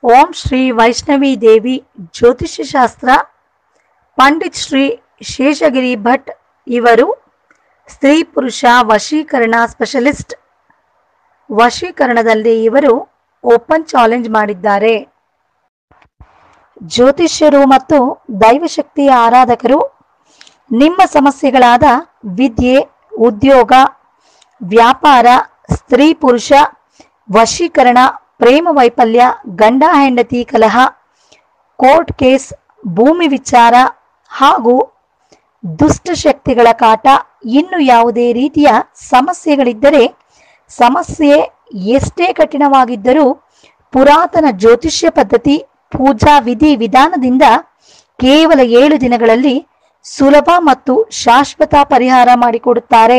ಓಂ ಶ್ರೀ ವೈಷ್ಣವಿ ದೇವಿ ಜ್ಯೋತಿಷ್ಯ ಶಾಸ್ತ್ರ ಪಂಡಿತ್ ಶ್ರೀ ಶೇಷಗಿರಿ ಭಟ್ ಇವರು ಸ್ತ್ರೀ ಪುರುಷ ವಶೀಕರಣ ಸ್ಪೆಷಲಿಸ್ಟ್ ವಶೀಕರಣದಲ್ಲಿ ಇವರು ಓಪನ್ ಚಾಲೆಂಜ್ ಮಾಡಿದ್ದಾರೆ ಜ್ಯೋತಿಷ್ಯರು ಮತ್ತು ದೈವಶಕ್ತಿಯ ಆರಾಧಕರು ನಿಮ್ಮ ಸಮಸ್ಯೆಗಳಾದ ವಿದ್ಯೆ ಉದ್ಯೋಗ ವ್ಯಾಪಾರ ಸ್ತ್ರೀ ಪುರುಷ ವಶೀಕರಣ ಪ್ರೇಮ ವೈಫಲ್ಯ ಗಂಡ ಹೆಂಡತಿ ಕಲಹ ಕೋರ್ಟ್ ಕೇಸ್ ಭೂಮಿ ವಿಚಾರ ಹಾಗೂ ದುಷ್ಟಶಕ್ತಿಗಳ ಕಾಟ ಇನ್ನು ಯಾವುದೇ ರೀತಿಯ ಸಮಸ್ಯೆಗಳಿದ್ದರೆ ಸಮಸ್ಯೆ ಎಷ್ಟೇ ಕಠಿಣವಾಗಿದ್ದರೂ ಪುರಾತನ ಜ್ಯೋತಿಷ್ಯ ಪದ್ಧತಿ ಪೂಜಾ ವಿಧಿ ವಿಧಾನದಿಂದ ಕೇವಲ ಏಳು ದಿನಗಳಲ್ಲಿ ಸುಲಭ ಮತ್ತು ಶಾಶ್ವತ ಪರಿಹಾರ ಮಾಡಿಕೊಡುತ್ತಾರೆ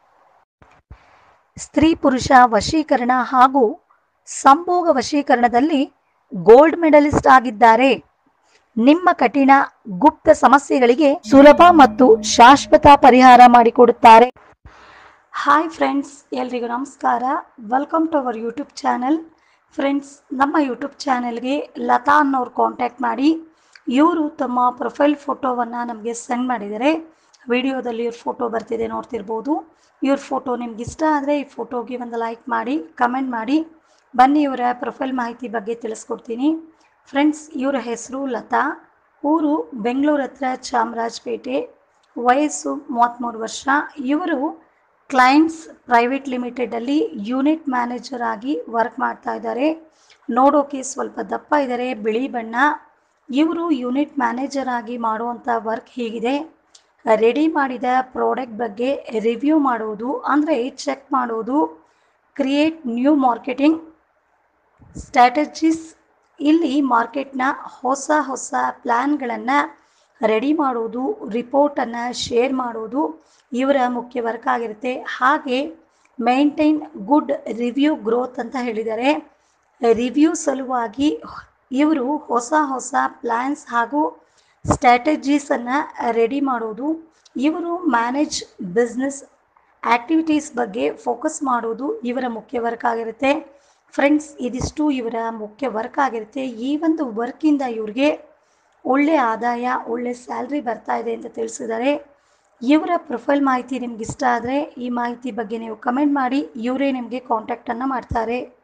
ಸ್ತ್ರೀ ಪುರುಷ ವಶೀಕರಣ ಹಾಗೂ ಸಂಭೋಗ ವಶೀಕರಣದಲ್ಲಿ ಗೋಲ್ಡ್ ಮೆಡಲಿಸ್ಟ್ ಆಗಿದ್ದಾರೆ ನಿಮ್ಮ ಕಠಿಣ ಗುಪ್ತ ಸಮಸ್ಯೆಗಳಿಗೆ ಸುಲಭ ಮತ್ತು ಶಾಶ್ವತ ಪರಿಹಾರ ಮಾಡಿಕೊಡುತ್ತಾರೆ ಹಾಯ್ ಫ್ರೆಂಡ್ಸ್ ಎಲ್ರಿಗೂ ನಮಸ್ಕಾರ welcome to our YouTube channel friends ನಮ್ಮ ಯೂಟ್ಯೂಬ್ ಚಾನೆಲ್ಗೆ ಲತಾ ಅನ್ನೋರು ಕಾಂಟ್ಯಾಕ್ಟ್ ಮಾಡಿ ಇವರು ತಮ್ಮ ಪ್ರೊಫೈಲ್ ಫೋಟೋವನ್ನು ನಮಗೆ ಸೆಂಡ್ ಮಾಡಿದ್ದಾರೆ ವಿಡಿಯೋದಲ್ಲಿ ಇವ್ರ ಫೋಟೋ ಬರ್ತಿದೆ ನೋಡ್ತಿರ್ಬೋದು ಇವ್ರ ಫೋಟೋ ನಿಮ್ಗೆ ಇಷ್ಟ ಆದರೆ ಈ ಫೋಟೋಗೆ ಒಂದು ಲೈಕ್ ಮಾಡಿ ಕಮೆಂಟ್ ಮಾಡಿ ಬನ್ನಿ ಇವರ ಪ್ರೊಫೈಲ್ ಮಾಹಿತಿ ಬಗ್ಗೆ ತಿಳಿಸ್ಕೊಡ್ತೀನಿ ಫ್ರೆಂಡ್ಸ್ ಇವರ ಹೆಸರು ಲತಾ ಊರು ಬೆಂಗಳೂರು ಹತ್ರ ಚಾಮರಾಜಪೇಟೆ ವಯಸ್ಸು ಮೂವತ್ತ್ಮೂರು ವರ್ಷ ಇವರು ಕ್ಲೈಂಟ್ಸ್ ಪ್ರೈವೇಟ್ ಲಿಮಿಟೆಡಲ್ಲಿ ಯೂನಿಟ್ ಮ್ಯಾನೇಜರ್ ಆಗಿ ವರ್ಕ್ ಮಾಡ್ತಾ ಇದ್ದಾರೆ ನೋಡೋಕೆ ಸ್ವಲ್ಪ ದಪ್ಪ ಇದ್ದಾರೆ ಬಿಳಿ ಬಣ್ಣ ಇವರು ಯೂನಿಟ್ ಮ್ಯಾನೇಜರ್ ಆಗಿ ಮಾಡುವಂಥ ವರ್ಕ್ ಹೀಗಿದೆ ರೆಡಿ ಮಾಡಿದ ಪ್ರಾಡಕ್ಟ್ ಬಗ್ಗೆ ರಿವ್ಯೂ ಮಾಡುವುದು ಅಂದರೆ ಚೆಕ್ ಮಾಡುವುದು ಕ್ರಿಯೇಟ್ ನ್ಯೂ ಮಾರ್ಕೆಟಿಂಗ್ ಸ್ಟ್ರಾಟಜೀಸ್ ಇಲ್ಲಿ ಮಾರ್ಕೆಟ್ನ ಹೊಸ ಹೊಸ ಪ್ಲ್ಯಾನ್ಗಳನ್ನು ರೆಡಿ ಮಾಡುವುದು ರಿಪೋರ್ಟನ್ನು ಶೇರ್ ಮಾಡುವುದು ಇವರ ಮುಖ್ಯ ವರ್ಕ್ ಆಗಿರುತ್ತೆ ಹಾಗೆ ಮೇಂಟೈನ್ ಗುಡ್ ರಿವ್ಯೂ ಗ್ರೋತ್ ಅಂತ ಹೇಳಿದ್ದಾರೆ ರಿವ್ಯೂ ಸಲುವಾಗಿ ಇವರು ಹೊಸ ಹೊಸ ಪ್ಲ್ಯಾನ್ಸ್ ಹಾಗೂ ಸ್ಟ್ರಾಟಜೀಸನ್ನು ರೆಡಿ ಮಾಡೋದು ಇವರು ಮ್ಯಾನೇಜ್ ಬಿಸ್ನೆಸ್ ಆ್ಯಕ್ಟಿವಿಟೀಸ್ ಬಗ್ಗೆ ಫೋಕಸ್ ಮಾಡೋದು ಇವರ ಮುಖ್ಯ ವರ್ಕ್ ಆಗಿರುತ್ತೆ ಫ್ರೆಂಡ್ಸ್ ಇದಿಷ್ಟು ಇವರ ಮುಖ್ಯ ವರ್ಕ್ ಆಗಿರುತ್ತೆ ಈ ಒಂದು ವರ್ಕಿಂದ ಇವ್ರಿಗೆ ಒಳ್ಳೆ ಆದಾಯ ಒಳ್ಳೆ ಸ್ಯಾಲ್ರಿ ಬರ್ತಾ ಇದೆ ಅಂತ ತಿಳಿಸಿದ್ದಾರೆ ಇವರ ಪ್ರೊಫೈಲ್ ಮಾಹಿತಿ ನಿಮ್ಗೆ ಇಷ್ಟ ಆದರೆ ಈ ಮಾಹಿತಿ ಬಗ್ಗೆ ನೀವು ಕಮೆಂಟ್ ಮಾಡಿ ಇವರೇ ನಿಮಗೆ ಕಾಂಟ್ಯಾಕ್ಟನ್ನು ಮಾಡ್ತಾರೆ